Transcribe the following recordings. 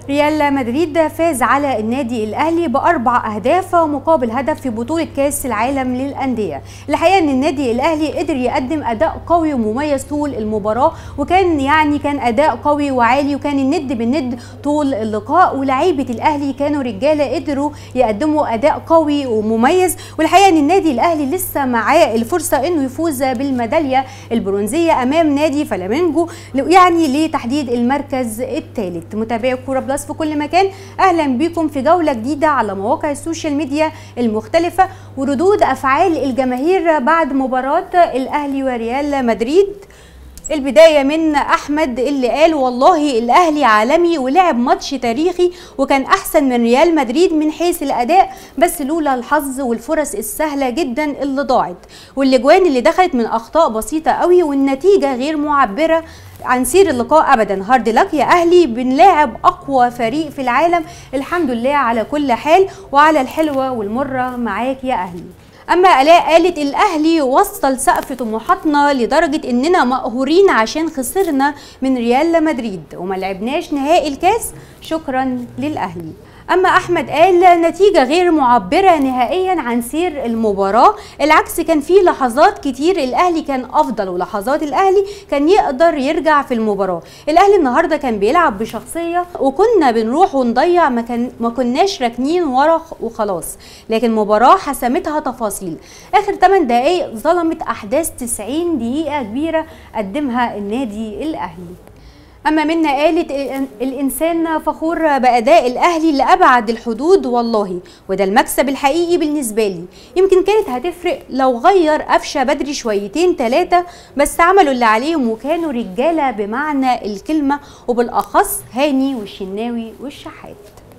ريال مدريد فاز على النادي الاهلي باربع اهداف مقابل هدف في بطوله كاس العالم للانديه الحقيقه ان النادي الاهلي قدر يقدم اداء قوي ومميز طول المباراه وكان يعني كان اداء قوي وعالي وكان الند بالند طول اللقاء ولاعيبه الاهلي كانوا رجاله قدروا يقدموا اداء قوي ومميز والحقيقه ان النادي الاهلي لسه معاه الفرصه انه يفوز بالميداليه البرونزيه امام نادي فلامينجو يعني لتحديد المركز الثالث متابعي كوره بلس في كل مكان اهلا بكم في جوله جديده على مواقع السوشيال ميديا المختلفه وردود افعال الجماهير بعد مباراه الاهلي وريال مدريد البدايه من احمد اللي قال والله الاهلي عالمي ولعب ماتش تاريخي وكان احسن من ريال مدريد من حيث الاداء بس لولا الحظ والفرص السهله جدا اللي ضاعت والاجوان اللي دخلت من اخطاء بسيطه قوي والنتيجه غير معبره عن سير اللقاء ابدا هارد لك يا اهلي بنلاعب اقوى فريق في العالم الحمد لله على كل حال وعلى الحلوه والمره معاك يا اهلي اما الاء قالت الاهلي وصل سقف طموحاتنا لدرجه اننا مقهورين عشان خسرنا من ريال مدريد وما لعبناش نهائي الكاس شكرا للاهلي اما احمد قال نتيجه غير معبره نهائيا عن سير المباراه العكس كان في لحظات كتير الاهلي كان افضل ولحظات الاهلي كان يقدر يرجع في المباراه الاهلي النهارده كان بيلعب بشخصيه وكنا بنروح ونضيع ما, كان ما كناش راكنين ورا وخلاص لكن المباراه حسمتها تفاصيل اخر 8 دقائق ظلمت احداث 90 دقيقه كبيره قدمها النادي الاهلي أما منا قالت الإنسان فخور بأداء الأهلي لأبعد الحدود والله وده المكسب الحقيقي بالنسبة لي يمكن كانت هتفرق لو غير قفشة بدري شويتين ثلاثة بس عملوا اللي عليهم وكانوا رجالة بمعنى الكلمة وبالأخص هاني والشناوي والشحات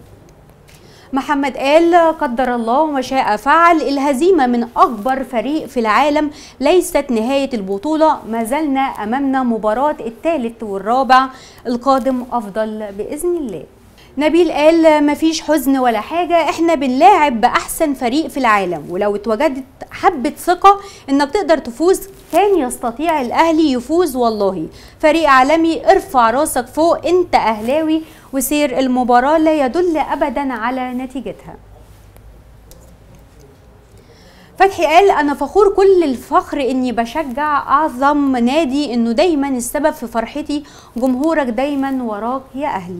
محمد قال قدر الله وما شاء فعل الهزيمة من أكبر فريق في العالم ليست نهاية البطولة ما زلنا أمامنا مباراة الثالث والرابع القادم أفضل بإذن الله نبيل قال مفيش حزن ولا حاجة احنا بنلاعب بأحسن فريق في العالم ولو اتوجدت حبة ثقة انك تقدر تفوز كان يستطيع الاهلي يفوز والله فريق عالمي ارفع راسك فوق انت اهلاوي وسير المباراة لا يدل ابدا على نتيجتها فتحي قال انا فخور كل الفخر اني بشجع اعظم نادي انه دايما السبب في فرحتي جمهورك دايما وراك يا اهلي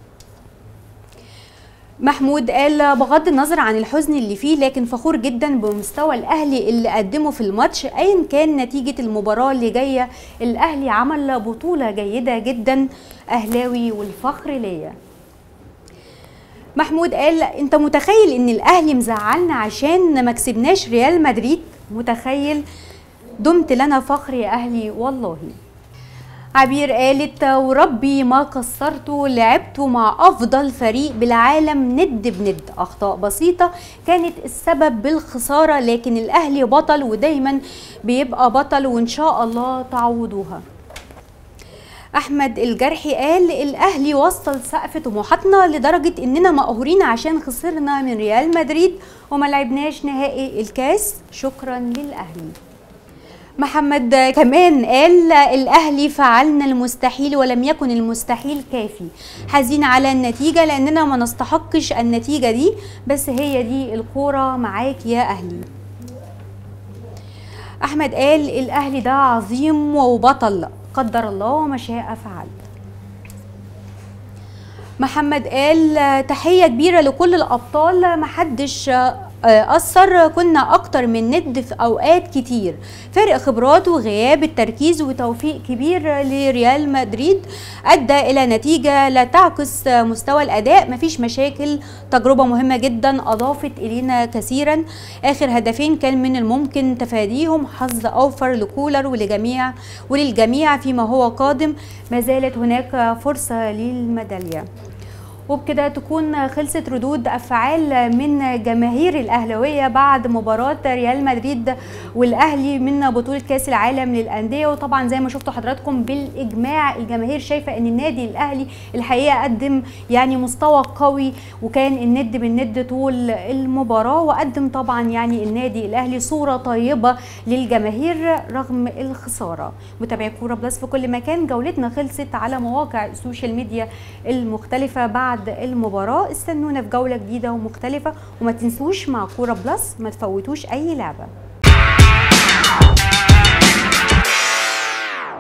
محمود قال بغض النظر عن الحزن اللي فيه لكن فخور جدا بمستوى الاهلي اللي قدمه في الماتش ايا كان نتيجه المباراه اللي جايه الاهلي عمل بطوله جيده جدا اهلاوي والفخر ليا محمود قال انت متخيل ان الاهلي مزعلنا عشان ما كسبناش ريال مدريد متخيل دمت لنا فخر يا اهلي والله عبير قالت وربي ما قصرت لعبت مع افضل فريق بالعالم ند بند اخطاء بسيطه كانت السبب بالخساره لكن الاهلي بطل ودايما بيبقى بطل وان شاء الله تعوضوها احمد الجرحي قال الاهلي وصل سقف طموحاتنا لدرجه اننا مقهورين عشان خسرنا من ريال مدريد وما لعبناش نهائي الكاس شكرا للاهلي محمد كمان قال الاهلي فعلنا المستحيل ولم يكن المستحيل كافي حزين على النتيجه لاننا ما نستحقش النتيجه دي بس هي دي الكوره معاك يا اهلي احمد قال الاهلي ده عظيم وبطل قدر الله وما شاء فعل محمد قال تحيه كبيره لكل الابطال محدش أثر كنا أكتر من ند في أوقات كتير فرق خبرات وغياب التركيز وتوفيق كبير لريال مدريد أدى إلى نتيجة لا تعكس مستوى الأداء مفيش مشاكل تجربة مهمة جدا أضافت إلينا كثيرا آخر هدفين كان من الممكن تفاديهم حظ أوفر لكولر ولجميع وللجميع فيما هو قادم ما زالت هناك فرصة للميدالية وبكده تكون خلصت ردود افعال من جماهير الاهلاويه بعد مباراه ريال مدريد والاهلي من بطوله كاس العالم للانديه وطبعا زي ما شفتوا حضراتكم بالاجماع الجماهير شايفه ان النادي الاهلي الحقيقه قدم يعني مستوى قوي وكان الند بالند طول المباراه وقدم طبعا يعني النادي الاهلي صوره طيبه للجماهير رغم الخساره متابعي كوره بلس في كل مكان جولتنا خلصت على مواقع السوشيال ميديا المختلفه بعد بعد المباراه استنونا في جوله جديده ومختلفه وما تنسوش مع كوره بلس ما تفوتوش اي لعبه